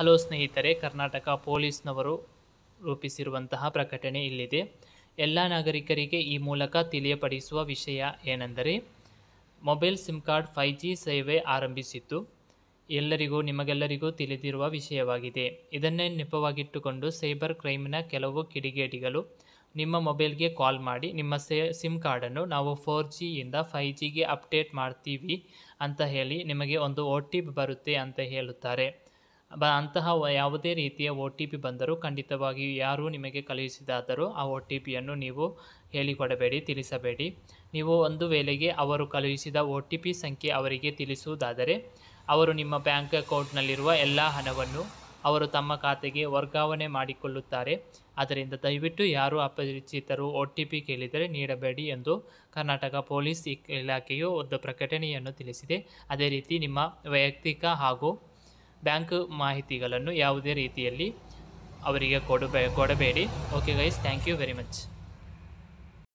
hello ಸ್ನೇಹಿತರೆ ಕರ್ನಾಟಕ ಪೊಲೀಸ್ನವರು ರೂಪಿಸಿರುವಂತಹ ಪ್ರಕಟಣೆ ಇಲ್ಲಿದೆ ಎಲ್ಲ ನಾಗರಿಕರಿಗೆ ಈ ಮೂಲಕ ತಿಳಿಯಪಡಿಸುವ ವಿಷಯ ಏನೆಂದರೆ mobile SIM card five G ಸೇವೆ ಆರಂಭಿಸಿದ್ದು ಎಲ್ಲರಿಗೂ ನಿಮಗೆಲ್ಲರಿಗೂ ತಿಳಿದಿರುವ ವಿಷಯವಾಗಿದೆ ಇದನ್ನೇ ನೆಪವಾಗಿಟ್ಟುಕೊಂಡು ಸೈಬರ್ ಕ್ರೈಮ್ನ ಕೆಲವು ಕಿಡಿಗೇಡಿಗಳು ನಿಮ್ಮ ಮೊಬೈಲ್ಗೆ ಕಾಲ್ ಮಾಡಿ ನಿಮ್ಮ ಸೇ ಸಿಮ್ ಕಾರ್ಡನ್ನು ನಾವು ಫೋರ್ ಜಿಯಿಂದ ಫೈ ಜಿಗೆ ಅಪ್ಡೇಟ್ ಮಾಡ್ತೀವಿ ಅಂತ ಹೇಳಿ ನಿಮಗೆ ಒಂದು ಒ ಟಿ ಪಿ ಬರುತ್ತೆ ಅಂತ ಹೇಳುತ್ತಾರೆ ಬ ಅಂತಹ ವ- ಯಾವುದೇ ರೀತಿಯ ಒ ಟಿ ಪಿ ಬಂದರೂ ಖಂಡಿತವಾಗಿಯೂ ಯಾರು ನಿಮಗೆ ಕಳುಹಿಸಿದಾದರೂ ಆ ಒ ಟಿ ಪಿಯನ್ನು ನೀವು ಹೇಳಿಕೊಡಬೇಡಿ ತಿಳಿಸಬೇಡಿ ನೀವು ಒಂದು ವೇಳೆಗೆ ಅವರು ಕಳುಹಿಸಿದ ಒ ಟಿ ಪಿ ಸಂಖ್ಯೆ ಅವರಿಗೆ ತಿಳಿಸುವುದಾದರೆ ಅವರು ನಿಮ್ಮ ಬ್ಯಾಂಕ್ ಅಕೌಂಟ್ನಲ್ಲಿರುವ ಎಲ್ಲ ಹಣವನ್ನು ಅವರು ತಮ್ಮ ಖಾತೆಗೆ ವರ್ಗಾವಣೆ ಮಾಡಿಕೊಳ್ಳುತ್ತಾರೆ ಆದ್ದರಿಂದ ದಯವಿಟ್ಟು ಯಾರು ಅಪರಿಚಿತರು ಒ ಟಿ ಪಿ ಕೇಳಿದರೆ ನೀಡಬೇಡಿ ಎಂದು ಕರ್ನಾಟಕ ಪೊಲೀಸ್ ಇಕ್- ಇಲಾಖೆಯು ಒಂದು ಪ್ರಕಟಣೆಯನ್ನು ತಿಳಿಸಿದೆ ಅದೇ ರೀತಿ ನಿಮ್ಮ ವೈಯಕ್ತಿಕ ಹಾಗೂ ಬ್ಯಾಂಕ್ ಮಾಹಿತಿಗಳನ್ನು ಯಾವುದೇ ರೀತಿಯಲ್ಲಿ ಅವರಿಗೆ ಕೊಡಬೇ ಕೊಡಬೇಡಿ okay guys thank you very much